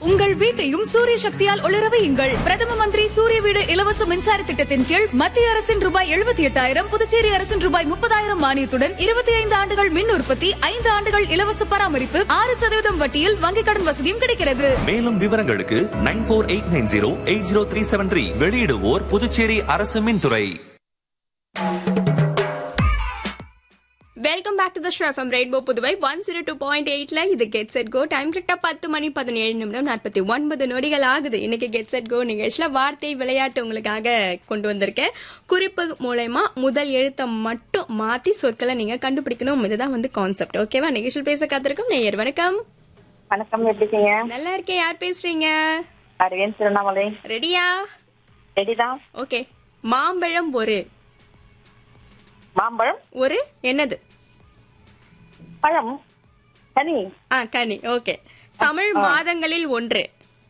உங்கள் வீட்டையும் சூரிய சக்தியால் ஒளிர வையுங்கள் பிரதம மந்திரி சூரிய வீடு இலவச மின்சார திட்டத்தின் கீழ் மத்திய அரசின் ரூபாய் எழுபத்தி எட்டாயிரம் புதுச்சேரி அரசின் ரூபாய் முப்பதாயிரம் மானியத்துடன் இருபத்தி ஐந்து ஆண்டுகள் மின் உற்பத்தி ஐந்து ஆண்டுகள் இலவச பராமரிப்பு ஆறு சதவீதம் வட்டியில் வங்கிக் கடன் வசதியும் கிடைக்கிறது மேலும் விவரங்களுக்கு nine four eight nine zero eight zero three seven three வெளியிடுவோர் புதுச்சேரி அரசு மின்துறை welcome back to the show FM rainbow Puduvai one zero two point எயிட்ல இது கெட் செட் கோ டைம் கரெக்டா பத்து மணி பதினேழு நிமிடம் நாற்பத்தி ஒன்பது நொடிகள் ஆகுது இன்னைக்கு கெட் செட் கோ நிகழ்ச்சியில வார்த்தை விளையாட்டு உங்களுக்காக கொண்டு வந்திருக்கேன் குறிப்பு மூலயமா முதல் எழுத்தை மட்டும் மாத்தி சொற்களை நீங்க கண்டுபிடிக்கணும் இதுதான் வந்து கான்செப்ட் ஓகேவா நிகழ்ச்சியில் பேச காத்திருக்கும் நேயர் வணக்கம் வணக்கம் எப்படி இருக்கீங்க நல்லா இருக்கேன் யார் பேசுறீங்க அரவிந்த் திருவண்ணாமலை ரெடியா ரெடிதான் ஓகே மாம்பழம் ஒரு மாம்பழம் ஒரு என்னது பழம் கனி ஆ கனி ஓகே தமிழ் மாதங்களில் ஒன்று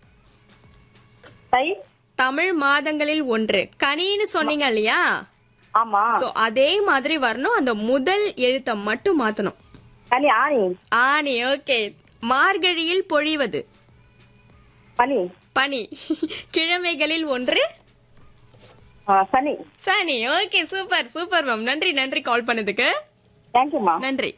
தை தமிழ் மாதங்களில் ஒன்று கனின்னு சொன்னீங்க இல்லையா ஆமா சோ அதே மாதிரி வரணும் அந்த முதல் எழுத்தை மட்டும் மாத்தணும் கனி ஆணி ஆனி ஓகே மார்கழியில் பொழிவது பனி பனி கிழமைகளில் ஒன்று ஆ, சனி சனி ஓகே சூப்பர் சூப்பர் மேம் நன்றி நன்றி கால் பண்ணதுக்கு தேங்க்யூமா நன்றி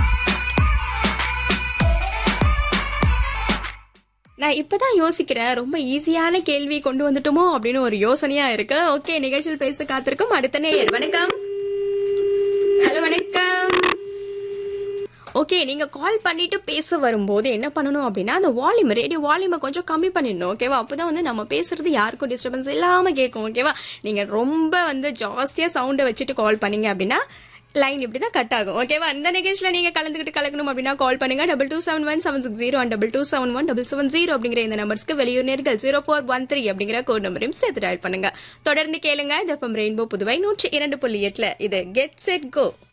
நான் இப்பதான் யோசிக்கிறேன் ரொம்ப ஈஸியான கேள்வி கொண்டு வந்துட்டோமோ அப்படின்னு ஒரு யோசனையா இருக்கு ஓகே நிகழ்ச்சியில் பேச காத்திருக்கும் அடுத்த நேயர் வணக்கம் ஹலோ வணக்கம் ஓகே நீங்க கால் பண்ணிட்டு பேச வரும்போது என்ன பண்ணணும் அப்படின்னா அந்த வால்யூம் ரேடியோ வால்யூமை கொஞ்சம் கம்மி பண்ணிடணும் ஓகேவா அப்பதான் வந்து நம்ம பேசுறது யாருக்கும் டிஸ்டர்பன்ஸ் இல்லாம கேட்கும் ஓகேவா நீங்க ரொம்ப வந்து ஜாஸ்தியா சவுண்டை வச்சுட்டு கால் பண்ணீங்க அப்படின்னா லைன் இப்படி தான் கட் ஆகும் ஓகேவா இந்த நிகழ்ச்சியில நீங்க கலந்துக்கிட்டு கலக்கணும் அப்படின்னா கால் பண்ணுங்க double two seven one seven six zero double two seven one double seven zero அப்படிங்கிற இந்த நம்பர்ஸ்க்கு வெளியூர் நேர்கள் ஜீரோ ஃபோர் ஒன் த்ரீ அப்படிங்கிற கோட் நம்பரையும் சேர்த்து டயல் பண்ணுங்க தொடர்ந்து கேளுங்க இந்த ரெயின்போ புதுவை நூற்றி இரண்டு புள்ளி எட்டுல இது கெட் செட் கோ